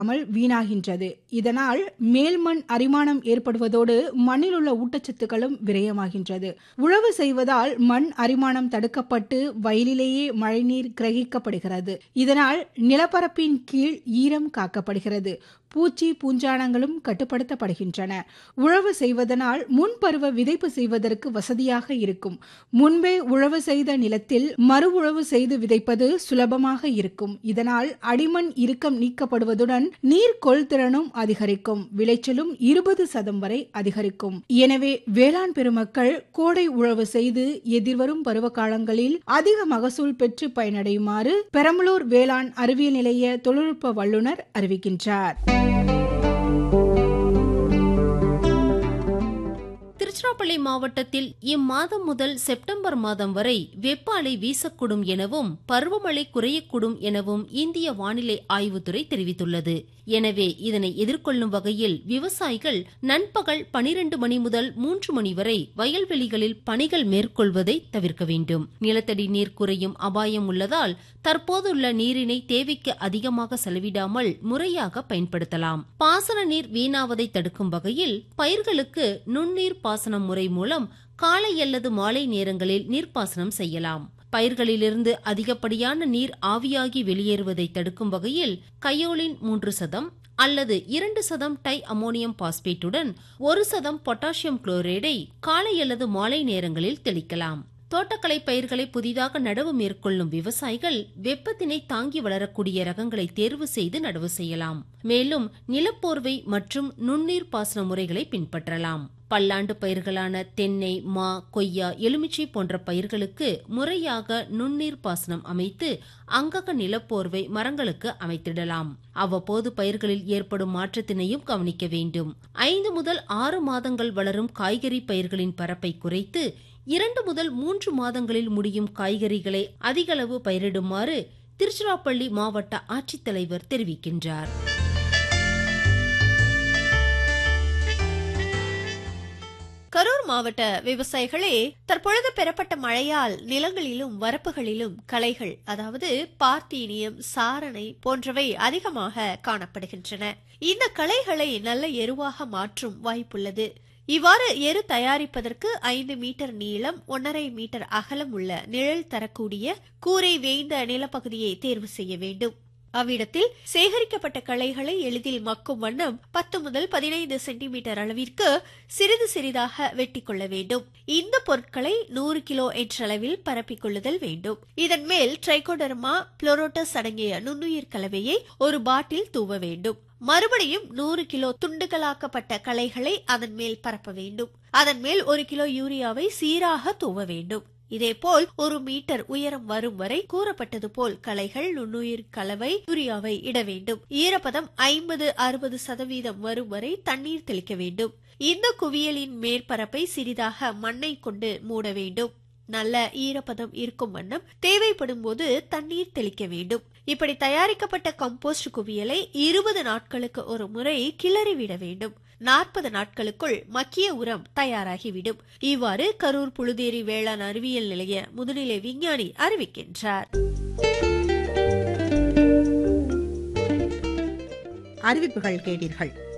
அமல் வீணாகின்றது இதனால் மேல்மண் அரிமானம் ஏற்படுவதோடு மண்ணில் உள்ள ஊட்டச்சத்துக்களும் விரயமாகின்றது உழவு செய்வதால் மண் அரிமானம் தடுக்கப்பட்டு வயலிலேயே மழைநீர் கிரகிக்கப்படுகிறது இதனால் நிலப்பரப்பின் கீழ் ஈரம் காக்கப்படுகிறது பூச்சி பூஞ்சானங்களும் கட்டுப்படுத்தப்படுகின்றன உழவு செய்வதனால் முன்பருவ விதைப்பு செய்வதற்கு வசதியாக இருக்கும் முன்பே உழவு செய்த நிலத்தில் மறு உழவு செய்து விதைப்பது சுலபமாக இருக்கும் இதனால் அடிமண் இறுக்கம் நீக்கப்படுவதுடன் நீர் கொள்திறனும் அதிகரிக்கும் விளைச்சலும் இருபது சதம் வரை அதிகரிக்கும் எனவே வேளாண் பெருமக்கள் கோடை உழவு செய்து எதிர்வரும் பருவ காலங்களில் அதிக மகசூல் பெற்று பயனடையுமாறு பெரம்பலூர் வேளாண் அறிவியல் நிலைய தொழில்நுட்ப வல்லுநர் அறிவிக்கின்றார் திருச்சிராப்பள்ளி மாவட்டத்தில் இம்மாதம் முதல் செப்டம்பர் மாதம் வரை வெப்ப அலை வீசக்கூடும் எனவும் பருவமழை குறையக்கூடும் எனவும் இந்திய வானிலை ஆய்வுத்துறை தெரிவித்துள்ளது எனவே இதனை எதிர்கொள்ளும் வகையில் விவசாயிகள் நண்பகல் பனிரெண்டு மணி முதல் மூன்று மணி வரை வயல்வெளிகளில் பணிகள் மேற்கொள்வதை தவிர்க்க வேண்டும் நிலத்தடி நீர் குறையும் அபாயம் உள்ளதால் தற்போதுள்ள நீரினை தேவைக்கு அதிகமாக செலவிடாமல் முறையாக பயன்படுத்தலாம் பாசன நீர் வீணாவதை தடுக்கும் வகையில் பயிர்களுக்கு நுண்ணீர் பாசனம் முறை மூலம் காலை அல்லது மாலை நேரங்களில் நீர்ப்பாசனம் செய்யலாம் பயிர்களிலிருந்து அதிகப்படியான நீர் ஆவியாகி வெளியேறுவதை தடுக்கும் வகையில் கையோலின் மூன்று சதம் அல்லது இரண்டு சதம் டை அமோனியம் பாஸ்பேட்டுடன் ஒரு சதம் பொட்டாசியம் குளோரைடை காலை அல்லது மாலை நேரங்களில் தெளிக்கலாம் தோட்டக்கலை பயிர்களை புதிதாக நடவு மேற்கொள்ளும் விவசாயிகள் வெப்பத்தினை தாங்கி வளரக்கூடிய ரகங்களை தேர்வு செய்து நடவு செய்யலாம் மேலும் நிலப்போர்வை மற்றும் நுண்ணீர் பாசன முறைகளை பின்பற்றலாம் பல்லாண்டு பயிர்களான தென்னை மா கொய்யா எலுமிச்சை போன்ற பயிர்களுக்கு முறையாக நுண்ணீர் பாசனம் அமைத்து அங்கக நிலப்போர்வை மரங்களுக்கு அமைத்திடலாம் அவ்வப்போது பயிர்களில் ஏற்படும் மாற்றத்தினையும் கவனிக்க வேண்டும் ஐந்து முதல் ஆறு மாதங்கள் வளரும் காய்கறி பயிர்களின் பரப்பை குறைத்து இரண்டு முதல் மூன்று மாதங்களில் முடியும் காய்கறிகளை அதிகளவு பயிரிடுமாறு திருச்சிராப்பள்ளி மாவட்ட ஆட்சித்தலைவர் தெரிவிக்கின்றார் கரூர் மாவட்ட விவசாயிகளே தற்பொழுது பெறப்பட்ட மழையால் நிலங்களிலும் வரப்புகளிலும் களைகள் அதாவது பார்த்தீனியம் சாரணை போன்றவை அதிகமாக காணப்படுகின்றன இந்த களைகளை நல்ல எருவாக மாற்றும் வாய்ப்புள்ளது இவ்வாறு எரு தயாரிப்பதற்கு ஐந்து மீட்டர் நீளம் ஒன்றரை மீட்டர் அகலம் உள்ள நிழல் தரக்கூடிய கூரை வேய்ந்த நிலப்பகுதியை தேர்வு செய்ய வேண்டும் அவ்விடத்தில் சேகரிக்கப்பட்ட களைகளை எளிதில் மக்கும் வண்ணம் பத்து முதல் பதினைந்து சென்டிமீட்டர் அளவிற்கு சிறிது சிறிதாக வெட்டி கொள்ள வேண்டும் இந்த பொருட்களை நூறு கிலோ என்ற அளவில் பரப்பிக் கொள்ளுதல் வேண்டும் இதன் மேல் ட்ரைகோடர்மா புளோரோட்டஸ் அடங்கிய நுண்ணுயிர் கலவையை ஒரு பாட்டில் தூவ வேண்டும் மறுபடியும் நூறு கிலோ துண்டுகளாக்கப்பட்ட களைகளை அதன் மேல் பரப்ப வேண்டும் அதன் மேல் ஒரு கிலோ யூரியாவை சீராக தூவ வேண்டும் இதேபோல் ஒரு மீட்டர் உயரம் வரும் வரை கூறப்பட்டது போல் களைகள் நுண்ணுயிர் கலவை யூரியாவை இட வேண்டும் ஈரப்பதம் ஐம்பது அறுபது சதவீதம் வரும் வரை தண்ணீர் தெளிக்க வேண்டும் இந்த குவியலின் மேற்பரப்பை சிறிதாக மண்ணை கொண்டு மூட வேண்டும் நல்ல ஈரப்பதம் இருக்கும் வண்ணம் தேவைப்படும் போது தண்ணீர் தெளிக்க வேண்டும் இப்படி தயாரிக்கப்பட்ட கம்போஸ்ட் குவியலை இருபது நாட்களுக்கு ஒரு முறை கிளறி விட வேண்டும் நாற்பது நாட்களுக்குள் மக்கிய உரம் தயாராகிவிடும் இவ்வாறு கரூர் புழுதேரி வேளாண் அறிவியல் நிலைய முதுநிலை விஞ்ஞானி அறிவிக்கின்றார் அறிவிப்புகள் கேட்டீர்கள்